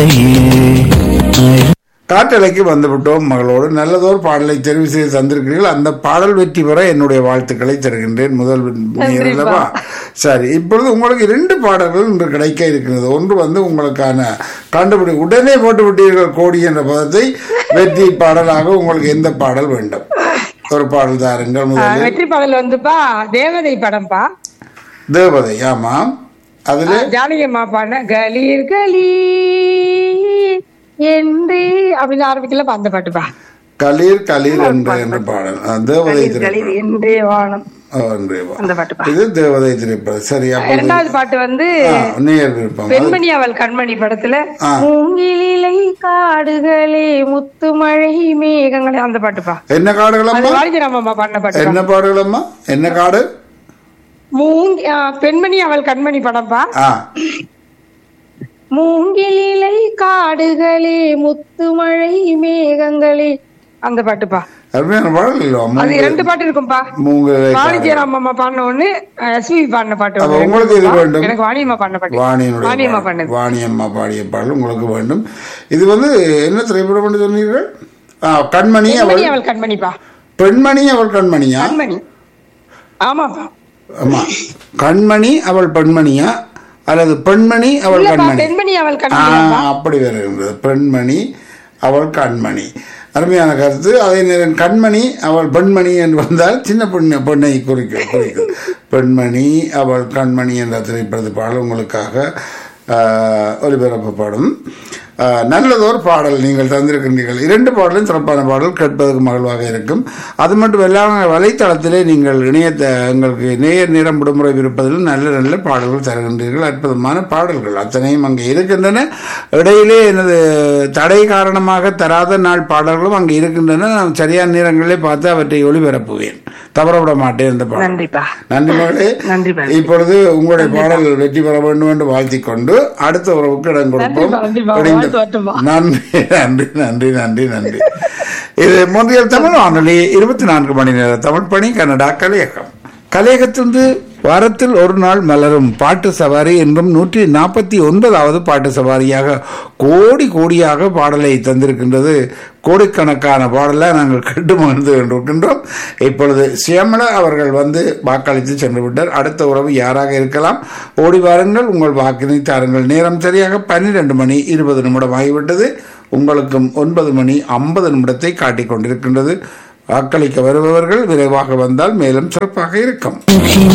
காட்டலைக்கு வந்துவிட்டோம் மகளோடு நல்லதோர் பாடலை தெரிவு செய்து தந்திருக்கிறீர்கள் அந்த பாடல் வெற்றி பெற என்னுடைய வாழ்த்துக்களை தருகின்றேன் முதல் நேயர் அல்லவா சரி இப்பொழுது உங்களுக்கு இரண்டு பாடல்கள் இன்று கிடைக்க இருக்கிறது ஒன்று வந்து உங்களுக்கான கண்டுபிடி உடனே போட்டு விட்டீர்கள் கோடி என்ற பதத்தை வெற்றி பாடலாக உங்களுக்கு எந்த பாடல் வேண்டும் ஒரு பாடல் தாருங்கள் ஆ, முதலில் வெற்றி பாடல் வந்துப்பா தேவதை படம்பா தேவதை ஆமாம் அதுல ஜானகியம்மா பாடின கலீர் கலீ என்று அப்படின்னு ஆரம்பிக்கலப்பா அந்த பாட்டுப்பா கலீர் கலீர் என்ற என்ற பாடல் ஆ, தேவதை கலீர் கலீர் திரைப்படம் என்றே வானம் ஆ, என்றே வா. அந்த பாட்டுப்பா இது தேவதை திரைப்படம் சரி அப்ப இரண்டாவது பாட்டு வந்து நேர் விருப்பம் அது- பெண்மணி அவள் கண்மணி படத்துல ஆ. மூங்கிலிலை காடுகளே முத்துமழை மேகங்களே அந்த பாட்டுப்பா என்ன காடுகளம்மா அது வாலிஜராமம்மா பாடின பாட்டு என்ன பாடுகளம்மா என்ன காடு மூங்கி ஆ, பெண்மணி அவள் கண்மணி படம்பா ஆ மூங்கிலிலை காடுகளே முத்துமழை மேகங்களே அந்த பாட்டுப்பா அருமையான பாடல் இல்லையா அது ரெண்டு பாட்டு இருக்கும்பா மூங்கலை வாணி ஜெயராம் அம்மா பாடின ஒண்ணு எஸ்பி பாடின பாட்டு அப்ப ஒண்ணு உங்களுக்கு இது இருக்கும்பா. வேண்டும். எனக்கு வாணியம்மா பாடின பாட்டு வாணியனுடைய வாணியம்மா பாடல். பாடினது வாணியம்மா பாடிய பாடல் உங்களுக்கு வேண்டும் இது வந்து என்ன திரைப்படம் என்று சொன்னீர்கள் ஆ, கண்மணி அவள் பெண்மணி அவள் கண்மணிப்பா பெண்மணி அவள் கண்மணியா கண்மணி ஆமாப்பா ஆமா கண்மணி அவள் பெண்மணியா அல்லது பெண்மணி அவள் இல்லப்பா கண்மணி பெண்மணி அவள் ஆ, கண்மணி அப்படி வருகின்றது பெண்மணி அவள் கண்மணி அருமையான கருத்து அதே நேரம் கண்மணி அவள் பெண்மணி என்று வந்தால் சின்ன பெண்ணை பெண்ணை குறிக்க குறிக்கும் பெண்மணி அவள் கண்மணி என்ற திரைப்படத்து பாடல் உங்களுக்காக ஆ, ஒலிபரப்பப்படும் ஆ, நல்லதொரு பாடல் நீங்கள் தந்திருக்கின்றீர்கள் இரண்டு பாடலும் சிறப்பான பாடல் கேட்பதற்கு மகிழ்வாக இருக்கும் அது மட்டும் இல்லாமல் வலைத்தளத்திலே நீங்கள் இணையத்தை எங்களுக்கு நேயர் நேரம் விடுமுறை இருப்பதில் நல்ல நல்ல பாடல்கள் தருகின்றீர்கள் அற்புதமான பாடல்கள் அத்தனையும் அங்கே இருக்கின்றன இடையிலே எனது தடை காரணமாக தராத நாள் பாடல்களும் அங்கே இருக்கின்றன நான் சரியான நேரங்களிலே பார்த்து அவற்றை ஒளிபரப்புவேன் தவறவிட மாட்டேன் இந்த பாடல் நன்றிப்பா நன்றி மகளே நன்றி பாரதி. இப்பொழுது உங்களுடைய பாடல் வெற்றி பெற வேண்டும் என்று வாழ்த்திக் கொண்டு அடுத்த உறவுக்கு இடம் கொடுப்போம் நன்றிப்பா, இணைந்து- வாழ்த்து வரட்டும்ப்பா. நன்றி நன்றி நன்றி நன்றி நன்றி இது முந்தைய தமிழ் வானொலி இருபத்தி நான்கு மணி நேர தமிழ் பணி கனடா கலையகம் கலையகத்திலிருந்து வாரத்தில் ஒரு நாள் மலரும் பாட்டு சவாரி என்றும் நூற்றி நாற்பத்தி ஒன்பதாவது பாட்டு சவாரியாக கோடி கோடியாக பாடலை தந்திருக்கின்றது கோடிக்கணக்கான பாடலை நாங்கள் கண்டு மகிழ்ந்து கொண்டிருக்கின்றோம் இப்பொழுது சியமலா அவர்கள் வந்து வாக்களித்து சென்று விட்டார் அடுத்த உறவு யாராக இருக்கலாம் ஓடி வாருங்கள் உங்கள் வாக்கினை தாருங்கள் நேரம் சரியாக பன்னிரண்டு மணி இருபது நிமிடம் ஆகிவிட்டது உங்களுக்கும் ஒன்பது மணி ஐம்பது நிமிடத்தை காட்டிக் கொண்டிருக்கின்றது வாக்களிக்க வருபவர்கள் விரைவாக வந்தால் மேலும் சிறப்பாக இருக்கும்